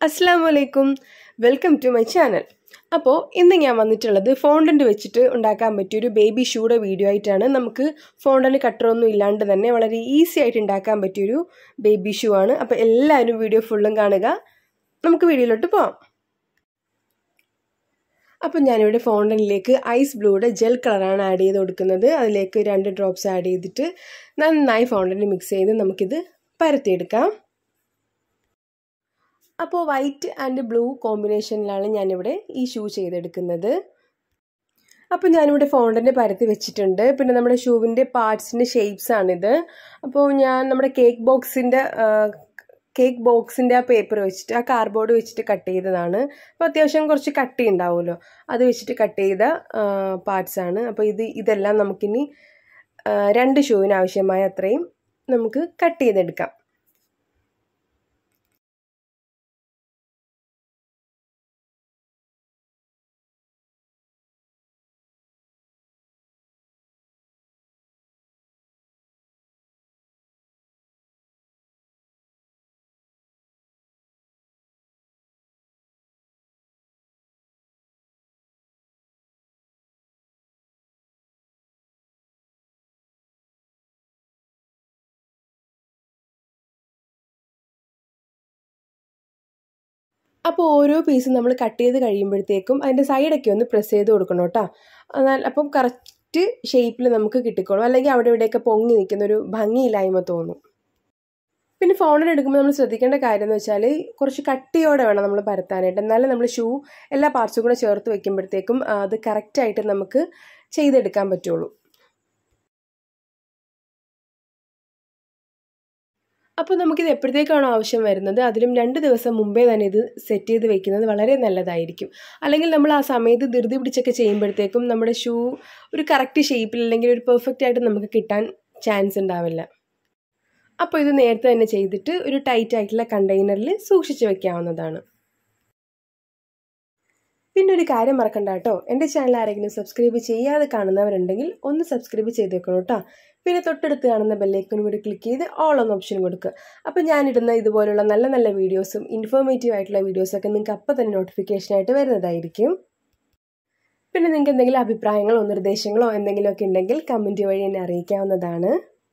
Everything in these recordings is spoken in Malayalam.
അസ്സാം വലൈക്കും വെൽക്കം ടു മൈ ചാനൽ അപ്പോൾ ഇന്ന് ഞാൻ വന്നിട്ടുള്ളത് ഫോണ്ടൻ്റ് വെച്ചിട്ട് ഉണ്ടാക്കാൻ പറ്റിയൊരു ബേബി ഷൂയുടെ വീഡിയോ ആയിട്ടാണ് നമുക്ക് ഫോണ്ടൻ്റ് കട്ടറൊന്നും ഇല്ലാണ്ട് തന്നെ വളരെ ഈസി ആയിട്ട് ഉണ്ടാക്കാൻ പറ്റിയൊരു ബേബി ഷൂ ആണ് അപ്പോൾ എല്ലാവരും വീഡിയോ ഫുള്ളും കാണുക നമുക്ക് വീഡിയോയിലോട്ട് പോവാം അപ്പം ഞാനിവിടെ ഫോണ്ടനിലേക്ക് ഐസ് ബ്ലൂയുടെ ജെൽ കളറാണ് ആഡ് ചെയ്ത് കൊടുക്കുന്നത് അതിലേക്ക് രണ്ട് ഡ്രോപ്സ് ആഡ് ചെയ്തിട്ട് നന്നായി ഫോണ്ടൻ്റ് മിക്സ് ചെയ്ത് നമുക്കിത് പരത്തിയെടുക്കാം അപ്പോൾ വൈറ്റ് ആൻഡ് ബ്ലൂ കോമ്പിനേഷനിലാണ് ഞാനിവിടെ ഈ ഷൂ ചെയ്തെടുക്കുന്നത് അപ്പോൾ ഞാനിവിടെ ഫോണ്ടൻ്റ് പരത്തി വെച്ചിട്ടുണ്ട് പിന്നെ നമ്മുടെ ഷൂവിൻ്റെ പാർട്സിൻ്റെ ഷേപ്സ് ആണിത് അപ്പോൾ ഞാൻ നമ്മുടെ കേക്ക് ബോക്സിൻ്റെ കേക്ക് ബോക്സിൻ്റെ ആ പേപ്പർ വെച്ചിട്ട് ആ കാർഡ്ബോർഡ് വെച്ചിട്ട് കട്ട് ചെയ്തതാണ് അപ്പോൾ അത്യാവശ്യം കുറച്ച് കട്ടി ഉണ്ടാവുമല്ലോ അത് വെച്ചിട്ട് കട്ട് ചെയ്ത പാർട്സ് ആണ് അപ്പോൾ ഇത് ഇതെല്ലാം നമുക്കിനി രണ്ട് ഷൂവിന് ആവശ്യമായ അത്രയും നമുക്ക് കട്ട് ചെയ്തെടുക്കാം അപ്പോൾ ഓരോ പീസും നമ്മൾ കട്ട് ചെയ്ത് കഴിയുമ്പോഴത്തേക്കും അതിൻ്റെ സൈഡൊക്കെ ഒന്ന് പ്രസ് ചെയ്ത് കൊടുക്കണം കേട്ടോ എന്നാൽ അപ്പം കറക്റ്റ് ഷേപ്പിൽ നമുക്ക് കിട്ടിക്കോളും അല്ലെങ്കിൽ അവിടെ ഇവിടെയൊക്കെ പൊങ്ങി നിൽക്കുന്ന ഒരു ഭംഗിയില്ലായ്മ തോന്നും പിന്നെ ഫോണിൽ എടുക്കുമ്പോൾ നമ്മൾ ശ്രദ്ധിക്കേണ്ട കാര്യം എന്ന് വെച്ചാൽ കുറച്ച് കട്ടിയോടെ വേണം നമ്മൾ പരത്താനായിട്ട് എന്നാലും നമ്മൾ ഷൂ എല്ലാ പാർട്സും കൂടെ ചേർത്ത് വെക്കുമ്പോഴത്തേക്കും അത് കറക്റ്റായിട്ട് നമുക്ക് ചെയ്തെടുക്കാൻ പറ്റുള്ളൂ അപ്പോൾ നമുക്കിത് എപ്പോഴത്തേക്കാണോ ആവശ്യം വരുന്നത് അതിലും രണ്ട് ദിവസം മുമ്പേ തന്നെ ഇത് സെറ്റ് ചെയ്ത് വെക്കുന്നത് വളരെ നല്ലതായിരിക്കും അല്ലെങ്കിൽ നമ്മൾ ആ സമയത്ത് ധൃതി പിടിച്ചൊക്കെ ചെയ്യുമ്പോഴത്തേക്കും നമ്മുടെ ഷൂ ഒരു കറക്റ്റ് ഷേപ്പിൽ അല്ലെങ്കിൽ ഒരു പെർഫെക്റ്റ് ആയിട്ട് നമുക്ക് കിട്ടാൻ ചാൻസ് ഉണ്ടാവില്ല അപ്പോൾ ഇത് നേരത്തെ തന്നെ ചെയ്തിട്ട് ഒരു ടൈറ്റ് ആയിട്ടുള്ള കണ്ടെയ്നറിൽ സൂക്ഷിച്ച് വെക്കാവുന്നതാണ് പിന്നെ ഒരു കാര്യം മറക്കണ്ട കേട്ടോ എൻ്റെ ചാനൽ ആരെങ്കിലും സബ്സ്ക്രൈബ് ചെയ്യാതെ കാണുന്നവരുണ്ടെങ്കിൽ ഒന്ന് സബ്സ്ക്രൈബ് ചെയ്തേക്കണം കേട്ടോ പിന്നെ തൊട്ടടുത്ത് കാണുന്ന ബെല്ലൈക്കനും കൂടി ക്ലിക്ക് ചെയ്ത് ഓൾ എന്ന ഓപ്ഷൻ കൊടുക്കുക അപ്പോൾ ഞാനിടുന്ന ഇതുപോലുള്ള നല്ല നല്ല വീഡിയോസും ഇൻഫോർമേറ്റീവ് ആയിട്ടുള്ള വീഡിയോസൊക്കെ നിങ്ങൾക്ക് അപ്പോൾ തന്നെ നോട്ടിഫിക്കേഷനായിട്ട് വരുന്നതായിരിക്കും പിന്നെ നിങ്ങൾക്ക് എന്തെങ്കിലും അഭിപ്രായങ്ങളോ നിർദ്ദേശങ്ങളോ എന്തെങ്കിലുമൊക്കെ ഉണ്ടെങ്കിൽ കമൻറ്റ് വഴി എന്നെ അറിയിക്കാവുന്നതാണ്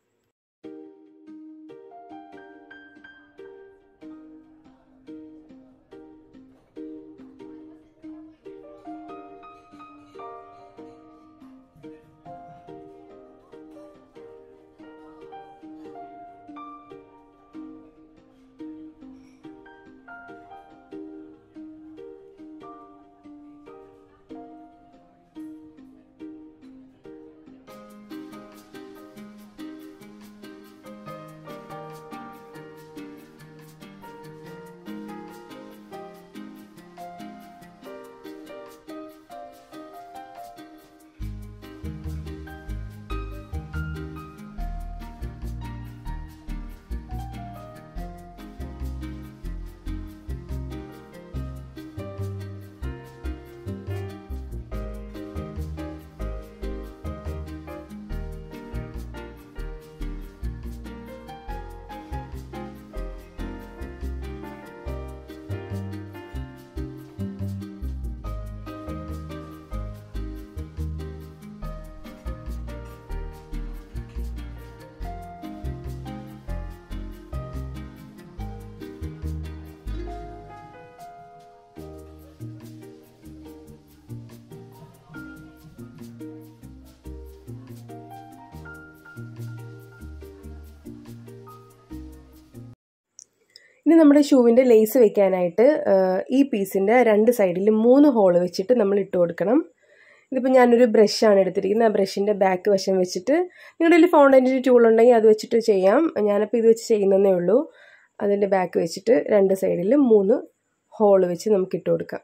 ഇനി നമ്മുടെ ഷൂവിൻ്റെ ലേസ് വെക്കാനായിട്ട് ഈ പീസിൻ്റെ രണ്ട് സൈഡിലും മൂന്ന് ഹോൾ വെച്ചിട്ട് നമ്മൾ ഇട്ട് കൊടുക്കണം ഇതിപ്പോൾ ഞാനൊരു ബ്രഷാണ് എടുത്തിരിക്കുന്നത് ആ ബ്രഷിൻ്റെ ബാക്ക് വശം വെച്ചിട്ട് നിങ്ങളുടെ കയ്യിൽ ഫൗണ്ടൻറ്റിൻ്റെ ടൂൾ ഉണ്ടെങ്കിൽ അത് വെച്ചിട്ട് ചെയ്യാം ഞാനിപ്പോൾ ഇത് വെച്ച് ചെയ്യുന്നതേ ഉള്ളൂ അതിൻ്റെ ബാക്ക് വെച്ചിട്ട് രണ്ട് സൈഡിലും മൂന്ന് ഹോൾ വെച്ച് നമുക്ക് ഇട്ട് കൊടുക്കാം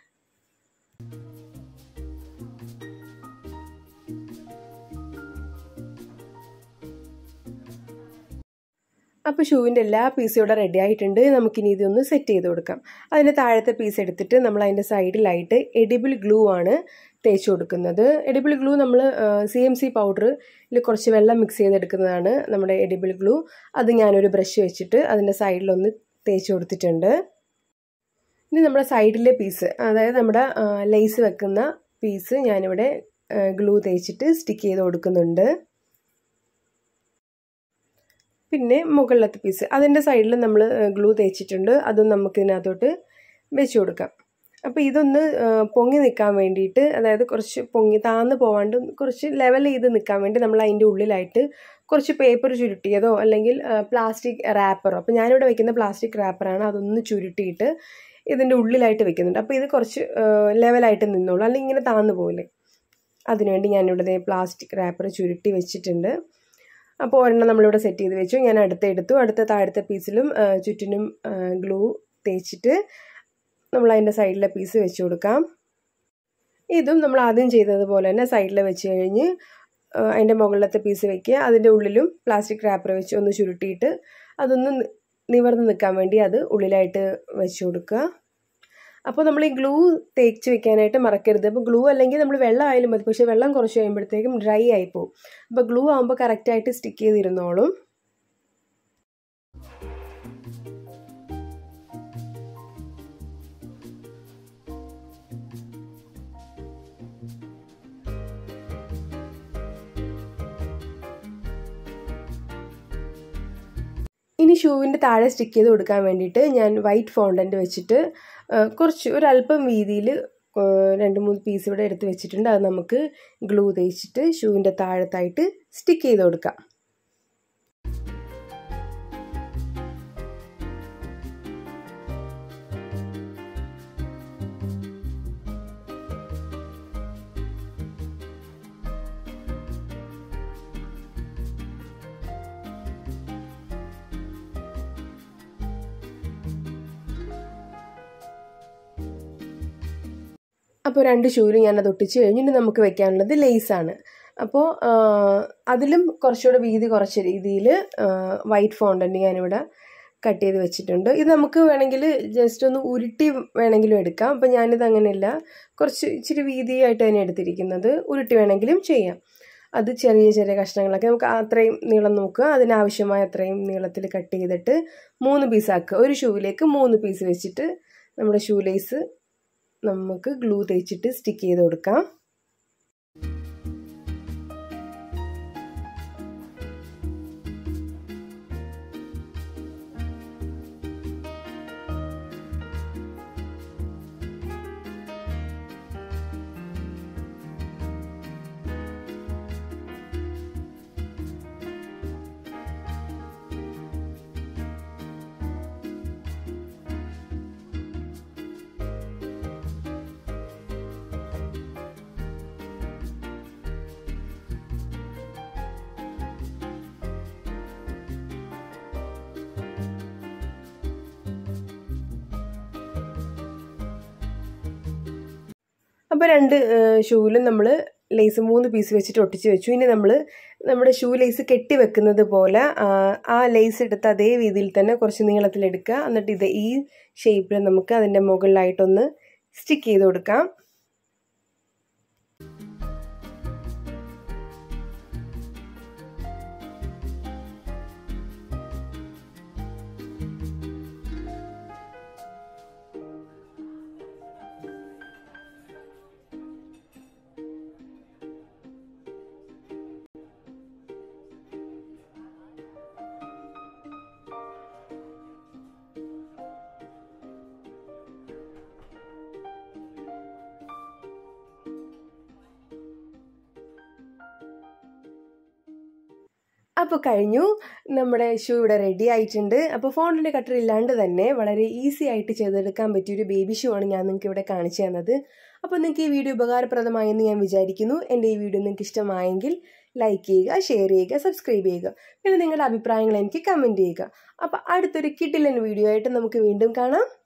അപ്പോൾ ഷൂവിൻ്റെ എല്ലാ പീസും ഇവിടെ റെഡി ആയിട്ടുണ്ട് നമുക്കിനി ഇതൊന്ന് സെറ്റ് ചെയ്ത് കൊടുക്കാം അതിൻ്റെ താഴത്തെ പീസ് എടുത്തിട്ട് നമ്മൾ അതിൻ്റെ സൈഡിലായിട്ട് എഡിബിൾ ഗ്ലൂ ആണ് തേച്ച് കൊടുക്കുന്നത് എഡിബിൾ ഗ്ലൂ നമ്മൾ സി എം സി പൗഡറിൽ കുറച്ച് വെള്ളം മിക്സ് ചെയ്തെടുക്കുന്നതാണ് നമ്മുടെ എഡിബിൾ ഗ്ലൂ അത് ഞാനൊരു ബ്രഷ് വെച്ചിട്ട് അതിൻ്റെ സൈഡിലൊന്ന് തേച്ച് കൊടുത്തിട്ടുണ്ട് ഇനി നമ്മുടെ സൈഡിലെ പീസ് അതായത് നമ്മുടെ ലേസ് വെക്കുന്ന പീസ് ഞാനിവിടെ ഗ്ലൂ തേച്ചിട്ട് സ്റ്റിക്ക് ചെയ്ത് കൊടുക്കുന്നുണ്ട് പിന്നെ മുകളിലത്തെ പീസ് അതിൻ്റെ സൈഡിൽ നമ്മൾ ഗ്ലൂ തേച്ചിട്ടുണ്ട് അതും നമുക്ക് ഇതിനകത്തോട്ട് വെച്ച് കൊടുക്കാം അപ്പോൾ ഇതൊന്ന് പൊങ്ങി നിൽക്കാൻ വേണ്ടിയിട്ട് അതായത് കുറച്ച് പൊങ്ങി താന്ന് പോവാണ്ട് കുറച്ച് ലെവൽ ചെയ്ത് നിൽക്കാൻ വേണ്ടി നമ്മൾ അതിൻ്റെ ഉള്ളിലായിട്ട് കുറച്ച് പേപ്പർ ചുരുട്ടിയതോ അല്ലെങ്കിൽ പ്ലാസ്റ്റിക് റാപ്പറോ അപ്പോൾ ഞാനിവിടെ വെക്കുന്ന പ്ലാസ്റ്റിക് റാപ്പറാണ് അതൊന്ന് ചുരുട്ടിയിട്ട് ഇതിൻ്റെ ഉള്ളിലായിട്ട് വെക്കുന്നുണ്ട് അപ്പോൾ ഇത് കുറച്ച് ലെവലായിട്ട് നിന്നോളൂ അല്ലെങ്കിൽ ഇങ്ങനെ താന്ന് പോകില്ലേ അതിനുവേണ്ടി ഞാനിവിടെ പ്ലാസ്റ്റിക് റാപ്പർ ചുരുട്ടി വെച്ചിട്ടുണ്ട് അപ്പോൾ ഒരെണ്ണം നമ്മളിവിടെ സെറ്റ് ചെയ്ത് വെച്ചു ഞാൻ അടുത്ത എടുത്തു അടുത്ത താഴത്തെ പീസിലും ചുറ്റിനും ഗ്ലൂ തേച്ചിട്ട് നമ്മൾ അതിൻ്റെ സൈഡിലെ പീസ് വെച്ച് കൊടുക്കാം ഇതും നമ്മൾ ആദ്യം ചെയ്തതുപോലെ തന്നെ സൈഡിൽ വെച്ച് കഴിഞ്ഞ് അതിൻ്റെ മുകളിലത്തെ പീസ് വെക്കുക അതിൻ്റെ ഉള്ളിലും പ്ലാസ്റ്റിക് റാപ്പർ വെച്ച് ഒന്ന് ചുരുട്ടിയിട്ട് അതൊന്ന് നിവർന്ന് നിൽക്കാൻ വേണ്ടി അത് ഉള്ളിലായിട്ട് വെച്ച് കൊടുക്കുക അപ്പോൾ നമ്മൾ ഈ ഗ്ലൂ തേച്ച് വെക്കാനായിട്ട് മറക്കരുത് അപ്പോൾ ഗ്ലൂ അല്ലെങ്കിൽ നമ്മൾ വെള്ളം ആയാലും മതി പക്ഷേ വെള്ളം കുറച്ച് കഴിയുമ്പോഴത്തേക്കും ഡ്രൈ ആയി പോകും അപ്പോൾ ഗ്ലൂ ആകുമ്പോൾ കറക്റ്റായിട്ട് സ്റ്റിക്ക് ചെയ്തിരുന്നോളും ഇനി ഷൂവിൻ്റെ താഴെ സ്റ്റിക്ക് ചെയ്ത് കൊടുക്കാൻ വേണ്ടിയിട്ട് ഞാൻ വൈറ്റ് ഫോണ്ടൻറ്റ് വെച്ചിട്ട് കുറച്ച് ഒരല്പം വീതിയിൽ രണ്ട് മൂന്ന് പീസ് ഇവിടെ എടുത്ത് വെച്ചിട്ടുണ്ട് അത് നമുക്ക് ഗ്ലൂ തേച്ചിട്ട് ഷൂവിൻ്റെ താഴത്തായിട്ട് സ്റ്റിക്ക് ചെയ്ത് കൊടുക്കാം അപ്പോൾ രണ്ട് ഷൂവിലും ഞാനത് ഒട്ടിച്ച് കഴിഞ്ഞ് ഇനി നമുക്ക് വെക്കാനുള്ളത് ലേസാണ് അപ്പോൾ അതിലും കുറച്ചുകൂടെ വീതി കുറച്ച രീതിയിൽ വൈറ്റ് ഫോണ്ടൻറ്റ് ഞാനിവിടെ കട്ട് ചെയ്ത് വെച്ചിട്ടുണ്ട് ഇത് നമുക്ക് വേണമെങ്കിൽ ജസ്റ്റ് ഒന്ന് ഉരുട്ടി വേണമെങ്കിലും എടുക്കാം അപ്പോൾ ഞാനിത് അങ്ങനെയല്ല കുറച്ച് ഇച്ചിരി വീതിയായിട്ട് തന്നെ എടുത്തിരിക്കുന്നത് ഉരുട്ടി വേണമെങ്കിലും ചെയ്യാം അത് ചെറിയ ചെറിയ കഷ്ണങ്ങളൊക്കെ നമുക്ക് അത്രയും നീളം നോക്കുക അതിനാവശ്യമായ അത്രയും നീളത്തിൽ കട്ട് ചെയ്തിട്ട് മൂന്ന് പീസാക്കുക ഒരു ഷൂവിലേക്ക് മൂന്ന് പീസ് വെച്ചിട്ട് നമ്മുടെ ഷൂ ലേസ് നമുക്ക് ഗ്ലൂ തേച്ചിട്ട് സ്റ്റിക്ക് ചെയ്ത് കൊടുക്കാം അപ്പോൾ രണ്ട് ഷൂവിലും നമ്മൾ ലേസ് മൂന്ന് പീസ് വെച്ചിട്ട് ഒട്ടിച്ച് വെച്ചു ഇനി നമ്മൾ നമ്മുടെ ഷൂ ലേസ് കെട്ടി വെക്കുന്നത് പോലെ ആ ലേസ് എടുത്ത് അതേ രീതിയിൽ തന്നെ കുറച്ച് നീളത്തിലെടുക്കുക എന്നിട്ട് ഇത് ഈ ഷേപ്പിൽ നമുക്ക് അതിൻ്റെ മുകളിലായിട്ടൊന്ന് സ്റ്റിക്ക് ചെയ്ത് കൊടുക്കാം അപ്പോൾ കഴിഞ്ഞു നമ്മുടെ ഷൂ ഇവിടെ റെഡി ആയിട്ടുണ്ട് അപ്പോൾ ഫോണിൻ്റെ കട്ടർ ഇല്ലാണ്ട് തന്നെ വളരെ ഈസി ആയിട്ട് ചെയ്തെടുക്കാൻ പറ്റിയൊരു ബേബി ഷൂ ആണ് ഞാൻ നിങ്ങൾക്ക് ഇവിടെ കാണിച്ചു തന്നത് അപ്പോൾ നിങ്ങൾക്ക് ഈ വീഡിയോ ഉപകാരപ്രദമായെന്ന് ഞാൻ വിചാരിക്കുന്നു എൻ്റെ ഈ വീഡിയോ നിങ്ങൾക്ക് ഇഷ്ടമായെങ്കിൽ ലൈക്ക് ചെയ്യുക ഷെയർ ചെയ്യുക സബ്സ്ക്രൈബ് ചെയ്യുക പിന്നെ നിങ്ങളുടെ അഭിപ്രായങ്ങൾ എനിക്ക് കമൻറ്റ് ചെയ്യുക അപ്പോൾ അടുത്തൊരു കിട്ടിലൻ വീഡിയോ ആയിട്ട് നമുക്ക് വീണ്ടും കാണാം